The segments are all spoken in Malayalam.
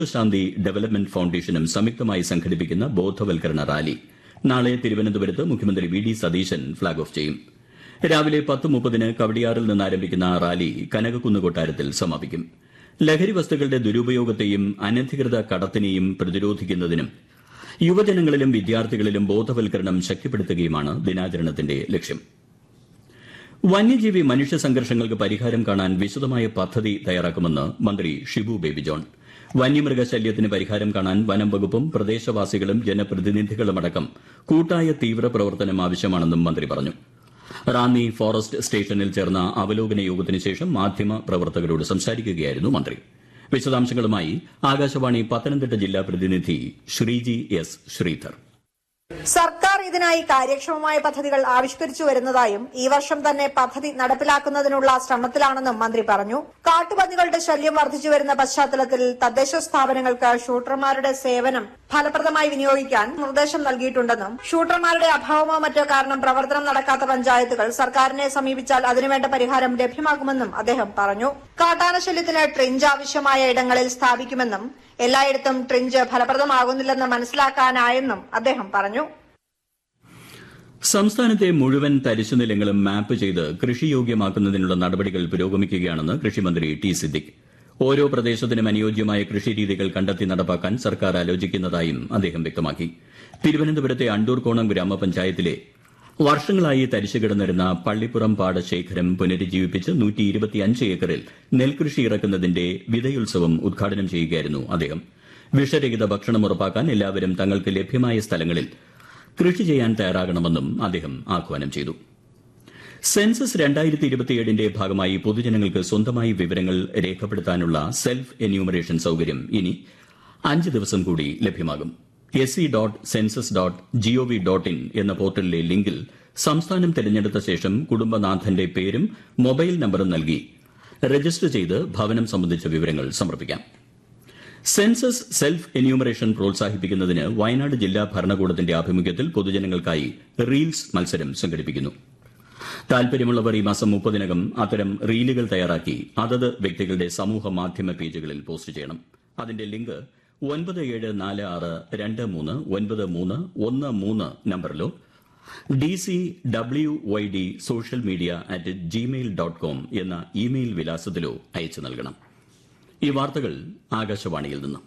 ശാന്തി ഡെവലപ്മെന്റ് ഫൌണ്ടേഷനും സംയുക്തമായി സംഘടിപ്പിക്കുന്ന ബോധവൽക്കരണ റാലി നാളെ തിരുവനന്തപുരത്ത് മുഖ്യമന്ത്രി V D Satheesan flag off ചെയ്യും രാവിലെ പത്ത് മുപ്പതിന് കവടിയാറിൽ നിന്ന് ആരംഭിക്കുന്ന റാലി കനകക്കുന്ന് കൊട്ടാരത്തിൽ സമാപിക്കും ലഹരി വസ്തുക്കളുടെ ദുരുപയോഗത്തെയും അനധികൃത കടത്തിനെയും പ്രതിരോധിക്കുന്നതിനും യുവജനങ്ങളിലും വിദ്യാർത്ഥികളിലും ബോധവൽക്കരണം ശക്തിപ്പെടുത്തുകയുമാണ് ദിനാചരണത്തിന്റെ ലക്ഷ്യം വന്യജീവി മനുഷ്യ സംഘർഷങ്ങൾക്ക് പരിഹാരം കാണാൻ വിശദമായ പദ്ധതി തയ്യാറാക്കുമെന്ന് മന്ത്രി ഷിബു ബേബി ജോൺ വന്യമൃഗശല്യത്തിന് പരിഹാരം കാണാൻ വനം വകുപ്പും പ്രദേശവാസികളും ജനപ്രതിനിധികളുമടക്കം കൂട്ടായ തീവ്രപ്രവർത്തനം ആവശ്യമാണെന്നും മന്ത്രി പറഞ്ഞു റാന്നി ഫോറസ്റ്റ് സ്റ്റേഷനിൽ ചേർന്ന അവലോകന യോഗത്തിന് ശേഷം മാധ്യമ പ്രവർത്തകരോട് സംസാരിക്കുകയായിരുന്നു മന്ത്രി വിശദാംശങ്ങളുമായി ആകാശവാണി പത്തനംതിട്ട ജില്ലാ പ്രതിനിധി ശ്രീജി എസ് ശ്രീധർ സർക്കാർ ഇതിനായി കാര്യക്ഷമമായ പദ്ധതികൾ ആവിഷ്കരിച്ചു വരുന്നതായും ഈ വർഷം തന്നെ പദ്ധതി നടപ്പിലാക്കുന്നതിനുള്ള ശ്രമത്തിലാണെന്നും മന്ത്രി പറഞ്ഞു കാട്ടുപന്നികളുടെ ശല്യം വർദ്ധിച്ചു വരുന്ന പശ്ചാത്തലത്തിൽ തദ്ദേശ സ്ഥാപനങ്ങൾക്ക് ഷൂട്ടർമാരുടെ സേവനം ഫലപ്രദമായി വിനിയോഗിക്കാൻ നിർദ്ദേശം നൽകിയിട്ടുണ്ടെന്നും ഷൂട്ടർമാരുടെ അഭാവമോ മറ്റോ കാരണം പ്രവർത്തനം നടക്കാത്ത പഞ്ചായത്തുകൾ സർക്കാരിനെ സമീപിച്ചാൽ അതിനുവേണ്ട പരിഹാരം ലഭ്യമാക്കുമെന്നും അദ്ദേഹം പറഞ്ഞു കാട്ടാന ശല്യത്തിന് ട്രിഞ്ച് ആവശ്യമായ ഇടങ്ങളിൽ സ്ഥാപിക്കുമെന്നും എല്ലായിടത്തും ട്രിഞ്ച് ഫലപ്രദമാകുന്നില്ലെന്ന് മനസ്സിലാക്കാനായെന്നും അദ്ദേഹം പറഞ്ഞു സംസ്ഥാനത്തെ മുഴുവൻ തരിശുനിലങ്ങളും മാപ്പ് ചെയ്ത് കൃഷിയോഗ്യമാക്കുന്നതിനുള്ള നടപടികൾ പുരോഗമിക്കുകയാണെന്ന് കൃഷിമന്ത്രി ടി സിദ്ദിഖ് ഓരോ പ്രദേശത്തിനും അനുയോജ്യമായ കൃഷിരീതികൾ കണ്ടെത്തി നടപ്പാക്കാൻ സർക്കാർ ആലോചിക്കുന്നതായും അദ്ദേഹം വ്യക്തമാക്കി തിരുവനന്തപുരത്തെ അണ്ടൂർകോണം ഗ്രാമപഞ്ചായത്തിലെ വർഷങ്ങളായി തരിശു കിടന്നിരുന്ന പള്ളിപ്പുറം പാടശേഖരം പുനരുജ്ജീവിപ്പിച്ച് ഏക്കറിൽ നെൽകൃഷി ഇറക്കുന്നതിന്റെ വിതയുത്സവം ഉദ്ഘാടനം ചെയ്യുകയായിരുന്നു അദ്ദേഹം വിഷരഹിത ഭക്ഷണം ഉറപ്പാക്കാൻ എല്ലാവരും തങ്ങൾക്ക് ലഭ്യമായ സ്ഥലങ്ങളിൽ കൃഷി ചെയ്യാൻ തയ്യാറാകണമെന്നും അദ്ദേഹം ആഹ്വാനം ചെയ്തു സെൻസസ് രണ്ടായിരത്തി ഇരുപത്തിയേഴിന്റെ ഭാഗമായി പൊതുജനങ്ങൾക്ക് സ്വന്തമായി വിവരങ്ങൾ രേഖപ്പെടുത്താനുള്ള സെൽഫ് എന്യൂമറേഷൻ സൌകര്യം ഇനി അഞ്ച് ദിവസം കൂടി ലഭ്യമാകും S C dot census dot gov dot in എന്ന പോർട്ടലിലെ ലിങ്കിൽ സംസ്ഥാനം തിരഞ്ഞെടുത്ത ശേഷം കുടുംബനാഥന്റെ പേരും മൊബൈൽ നമ്പറും നൽകി രജിസ്റ്റർ ചെയ്ത് ഭവനം സംബന്ധിച്ച വിവരങ്ങൾ സമർപ്പിക്കാം സെൻസസ് സെൽഫ് എന്യൂമറേഷൻ പ്രോത്സാഹിപ്പിക്കുന്നതിന് വയനാട് ജില്ലാ ഭരണകൂടത്തിന്റെ ആഭിമുഖ്യത്തിൽ പൊതുജനങ്ങൾക്കായി റീൽസ് മത്സരം സംഘടിപ്പിക്കുന്നു താൽപര്യമുള്ളവർ ഈ മാസം മുപ്പതിനകം അത്തരം റീലുകൾ തയ്യാറാക്കി അതത് വ്യക്തികളുടെ സമൂഹ മാധ്യമ പേജുകളിൽ പോസ്റ്റ് ചെയ്യണം അതിന്റെ ലിങ്ക് ഒൻപത് ഏഴ് നാല് ആറ് രണ്ട് മൂന്ന് ഒൻപത് മൂന്ന് ഒന്ന് മൂന്ന് നമ്പറിലോ D C W Y D social media at Gmail dot com എന്ന ഇമെയിൽ വിലാസത്തിലോ അയച്ചു നൽകണം ഈ വാർത്തകൾ ആകാശവാണിയിൽ നിന്ന്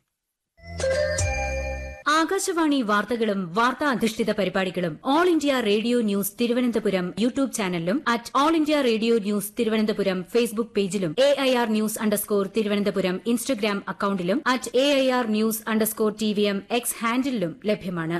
ആകാശവാണി വാർത്തകളും വാർത്താ അധിഷ്ഠിത പരിപാടികളും All India Radio news Thiruvananthapuram YouTube ചാനലിലും at All India Radio news Thiruvananthapuram Facebook പേജിലും A I R news underscore Thiruvananthapuram Instagram അക്കൌണ്ടിലും at A I R news underscore T V M X ഹാൻഡിലും ലഭ്യമാണ്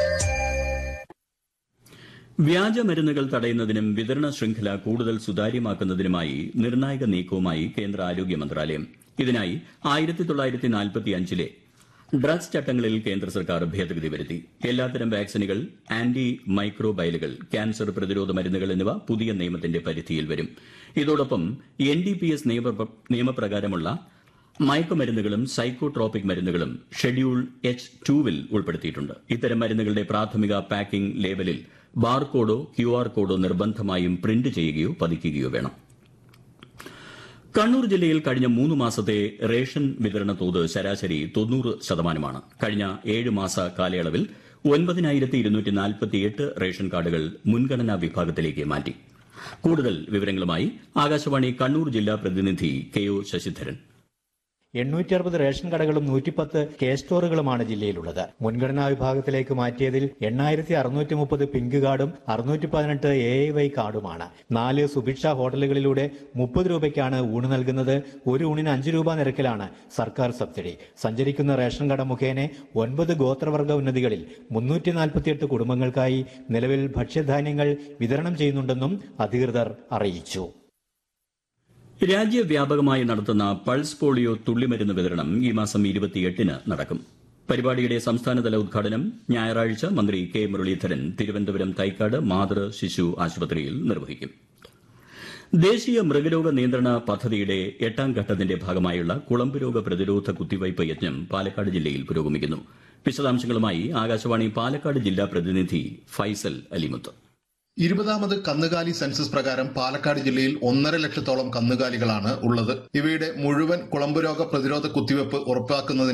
വ്യാജമരുന്നുകൾ തടയുന്നതിനും വിതരണ ശൃംഖല കൂടുതൽ സുതാര്യമാക്കുന്നതിനുമായി നിർണായക നീക്കവുമായി കേന്ദ്ര ആരോഗ്യ മന്ത്രാലയം ഇതിനായി ആയിരത്തി തൊള്ളായിരത്തി നാൽപ്പത്തി അഞ്ചിലെ ഡ്രഗ്സ് ചട്ടങ്ങളിൽ കേന്ദ്ര സർക്കാർ ഭേദഗതി വരുത്തി എല്ലാത്തരം വാക്സിനുകൾ ആന്റി മൈക്രോബയലുകൾ ക്യാൻസർ പ്രതിരോധ മരുന്നുകൾ എന്നിവ പുതിയ നിയമത്തിന്റെ പരിധിയിൽ വരും ഇതോടൊപ്പം എൻ ഡി പി എസ് നിയമപ്രകാരമുള്ള മയക്കുമരുന്നുകളും സൈക്കോട്രോപിക് മരുന്നുകളും ഷെഡ്യൂൾ എച്ച് ടൂവിൽ ഉൾപ്പെടുത്തിയിട്ടുണ്ട് ഇത്തരം മരുന്നുകളുടെ പ്രാഥമിക പാക്കിംഗ് ലേബലിൽ ബാർകോഡോ ക്യു ആർ കോഡോ നിർബന്ധമായും പ്രിന്റ് ചെയ്യുകയോ പതിക്കുകയോ വേണം കണ്ണൂർ ജില്ലയിൽ കഴിഞ്ഞ മൂന്ന് മാസത്തെ റേഷൻ വിതരണ തോത് ശരാശരി തൊണ്ണൂറ് ശതമാനമാണ് കഴിഞ്ഞ ഏഴ് മാസ കാലയളവിൽ ഒൻപതിനായിരത്തി ഇരുന്നൂറ്റി നാൽപ്പത്തിയെട്ട് റേഷൻ കാർഡുകൾ മുൻഗണനാ വിഭാഗത്തിലേക്ക് മാറ്റി കൂടുതൽ വിവരങ്ങളുമായി ആകാശവാണി കണ്ണൂർ ജില്ലാ പ്രതിനിധി കെ ഒ ശശിധരൻ എണ്ണൂറ്റി അറുപത് റേഷൻ കടകളും നൂറ്റിപ്പത്ത് കെ സ്റ്റോറുകളുമാണ് ജില്ലയിലുള്ളത് മുൻഗണനാ വിഭാഗത്തിലേക്ക് മാറ്റിയതിൽ എണ്ണായിരത്തി അറുന്നൂറ്റി മുപ്പത് പിങ്ക് കാർഡും അറുന്നൂറ്റി പതിനെട്ട് എ ഐ വൈ കാർഡുമാണ് നാല് സുഭിക്ഷ ഹോട്ടലുകളിലൂടെ മുപ്പത് രൂപയ്ക്കാണ് ഊണ് നൽകുന്നത് ഒരു ഊണിന് അഞ്ച് രൂപ നിരക്കിലാണ് സർക്കാർ സബ്സിഡി സഞ്ചരിക്കുന്ന റേഷൻ കട മുഖേന ഒൻപത് ഗോത്രവർഗ ഉന്നതികളിൽ മുന്നൂറ്റി നാൽപ്പത്തിയെട്ട് കുടുംബങ്ങൾക്കായി നിലവിൽ ഭക്ഷ്യധാന്യങ്ങൾ വിതരണം ചെയ്യുന്നുണ്ടെന്നും അധികൃതർ അറിയിച്ചു രാജ്യവ്യാപകമായി നടത്തുന്ന പൾസ് പോളിയോ തുള്ളിമരുന്ന് വിതരണം ഈ മാസം ഇരുപത്തിയെട്ടിന് നടക്കും പരിപാടിയുടെ സംസ്ഥാനതല ഉദ്ഘാടനം ഞായറാഴ്ച മന്ത്രി കെ മുരളീധരൻ തിരുവനന്തപുരം തൈക്കാട് മാതൃ ശിശു ആശുപത്രിയിൽ നിർവഹിക്കും ദേശീയ മൃഗരോഗ നിയന്ത്രണ പദ്ധതിയുടെ എട്ടാം ഘട്ടത്തിന്റെ ഭാഗമായുള്ള കുളമ്പ് രോഗ പ്രതിരോധ കുത്തിവയ്പ് യജ്ഞം പാലക്കാട് ജില്ലയിൽ പുരോഗമിക്കുന്നു വിശദാംശങ്ങളുമായി ആകാശവാണി പാലക്കാട് ജില്ലാ പ്രതിനിധി ഫൈസൽ അലിമുത്ത് ഇരുപതാമത് കന്നുകാലി സെൻസസ് പ്രകാരം പാലക്കാട് ജില്ലയിൽ ഒന്നര ലക്ഷത്തോളം കന്നുകാലികളാണ് ഉള്ളത് ഇവയുടെ മുഴുവൻ കുളമ്പുരോഗ പ്രതിരോധ കുത്തിവയ്പ് ഉറപ്പാക്കുന്നതിന്